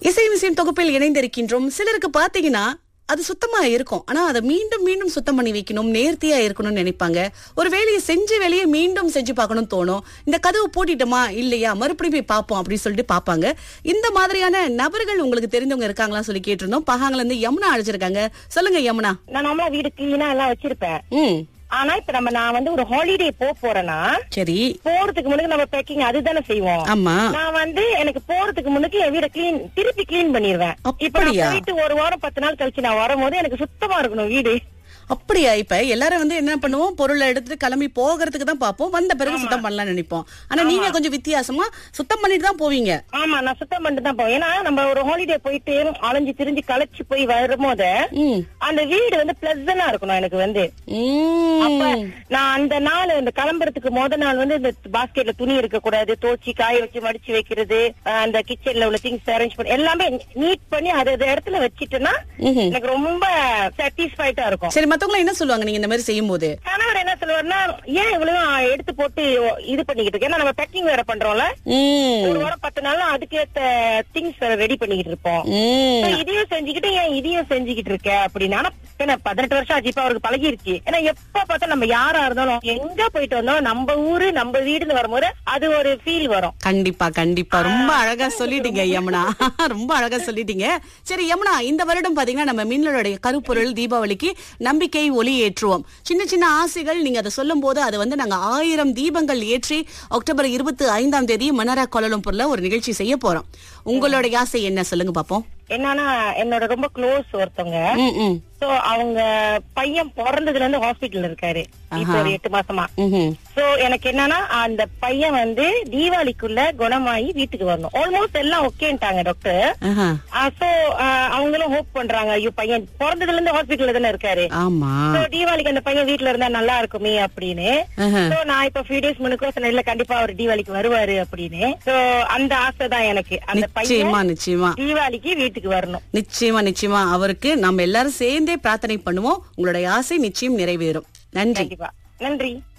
இசை மிசின் தொகுப்பில் இணைந்திருக்கின்றோம் சிலருக்கு பாத்தீங்கன்னா அது சுத்தமா இருக்கும் ஆனா அதை மீண்டும் மீண்டும் சுத்தம் பண்ணி வைக்கணும் நேர்த்தியா இருக்கணும்னு நினைப்பாங்க ஒரு வேலையை செஞ்ச வேலையை மீண்டும் செஞ்சு பார்க்கணும் தோணும் இந்த கதவு பூட்டிட்டோமா இல்லையா மறுபடியும் போய் பார்ப்போம் அப்படின்னு சொல்லிட்டு பார்ப்பாங்க இந்த மாதிரியான நபர்கள் உங்களுக்கு தெரிஞ்சவங்க இருக்காங்களா சொல்லி கேட்டிருந்தோம் பகாங்கல இருந்து யமுனா அழைச்சிருக்காங்க சொல்லுங்க யமுனா நான் நார்மலா வீடு கிளீனா எல்லாம் வச்சிருப்பேன் ம் ஆனா இப்ப நம்ம நான் வந்து ஒரு ஹாலிடே போக போறேன்னா சரி போறதுக்கு முன்னாடி நம்ம பேக்கிங் அதுதானே செய்வோம் ஆமா நான் வந்து எனக்கு போறதுக்கு முன்னுக்கு என் வீட கிளீன் திருப்பி கிளீன் பண்ணிடுவேன் இப்ப நான் அப்படியா? போயிட்டு ஒரு வாரம் பத்து நாள் கழிச்சு நான் வரும்போது எனக்கு சுத்தமா இருக்கணும் வீடு அப்படியா இப்ப எல்லாரும் வந்து என்ன பண்ணுவோம் பொருளை எடுத்துட்டு கிளம்பி போகிறதுக்கு தான் பார்ப்போம் வந்த பிறகு சுத்தம் பண்ணலாம் நினைப்போம் ஆனா நீங்க கொஞ்சம் வித்தியாசமா சுத்தம் பண்ணிட்டு தான் போவீங்க ஆமா நான் சுத்தம் பண்ணிட்டு தான் போவேன் ஏன்னா நம்ம ஒரு ஹாலிடே போயிட்டு அலைஞ்சு திரிஞ்சு களைச்சு போய் வரும்போது ம் அந்த வீடு வந்து பிளஸனா இருக்கணும் எனக்கு வந்து அப்ப ம் நான் அந்த நாள் இந்த கிளம்புறதுக்கு முத நாள் வந்து இந்த பாஸ்கெட்ல துணி இருக்க கூடாது தோச்சி காய வச்சு மடிச்சு வைக்கிறது அஹ் அந்த கிச்சன்ல உள்ள திங்ஸ் அரேஞ்ச் பண்ணி எல்லாமே நீட் பண்ணி அது அது இடத்துல வச்சிட்டேன்னா ம்ஹும். எனக்கு ரொம்ப சாட்டிஸ்ஃபைட்டா இருக்கும் சரி மத்தவங்க என்ன சொல்லுவாங்க நீங்க இந்த மாதிரி செய்யும் போது கணவர் என்ன சொல்லுவாருன்னா ஏன் இவ்வளவு எடுத்து போட்டு இது பண்ணிக்கிட்டு இருக்கு ஏன்னா நம்ம பேக்கிங் வேற பண்றோம்ல ம் ஒரு வாரம் பத்து நாள் அதுக்கேத்த திங்ஸ் வேற ரெடி பண்ணிக்கிட்டு இருப்போம் ம் So, இதையும் செஞ்சுக்கிட்டு ஏன் இதையும் செஞ்சுக்கிட்டு இருக்க அப்படின்னு ஆனா என்ன பதினெட்டு வருஷம் ஆச்சு இப்ப அவருக்கு பழகிருச்சு ஏன்னா எப்ப பார்த்தா நம்ம யாரா இருந்தாலும் எங்க போயிட்டு வந்தாலும் நம்ம ஊரு நம்ம வீடுன்னு வரும்போது அது ஒரு ஃபீல் வரும் கண்டிப்பா கண்டிப்பா ரொம்ப அழகா சொல்லிட்டீங்க யமுனா ரொம்ப அழகா சொல்லிட்டீங்க சரி யமுனா இந்த வருடம் பாத்தீங்கன்னா நம்ம மின்னலுடைய கருப்பொருள் தீபாவளிக்கு நம்பிக்கை ஒளி ஏற்றுவோம் சின்ன சின்ன ஆசைகள் நீங்க அதை சொல்லும் போது அதை வந்து நாங்க ஆயிரம் தீபங்கள் ஏற்றி அக்டோபர் இருபத்தி ஐந்தாம் தேதி மன்னாரா கோலலம்பூர்ல ஒரு நிகழ்ச்சி செய்ய போறோம் உங்களுடைய ஆசை என்ன சொல்லுங்க பாப்போம் என்னன்னா என்னோட ரொம்ப க்ளோஸ் ஒருத்தவங்க ம் ம் சோ அவங்க பையன் பிறந்ததுல இருந்து ஹாஸ்பிட்டல் இருக்காரு இப்போ ஒரு எட்டு மாசமா ம்ஹும். சோ எனக்கு என்னன்னா அந்த பையன் வந்து தீபாவளிக்குள்ள குணமாயி வீட்டுக்கு வரணும் ஆல்மோஸ்ட் எல்லாம் ஓகேன்ட்டாங்க டாக்டர் ஆஹா. சோ அவங்களும் ஹோப் பண்றாங்க ஐயோ பையன் பிறந்ததுல இருந்து ஹாஸ்பிட்டல்ல தானே இருக்காரு ஆமா சோ தீபாவளிக்கு அந்த பையன் வீட்ல இருந்தா நல்லா இருக்குமே அப்படின்னு ஆஹா. சோ நான் இப்ப ஃபியூ டேஸ் முன்னுக்கு சொன்னேன் இல்ல கண்டிப்பா அவர் தீபாவளிக்கு வருவாரு அப்படின்னு சோ அந்த ஆசை தான் எனக்கு அந்த நிச்சயமா பையன் நிச்சயமா தீபாவளிக்கு வீட்டுக்கு வரணும் நிச்சயமா நிச்சயமா அவருக்கு நம்ம எல்லாரும் சேர்ந்தே பிரார்த்தனை பண்ணுவோம் உங்களுடைய ஆசை நிச்சயம் நிறைவேறும் நன்றி கண்டிப்பா நன்றி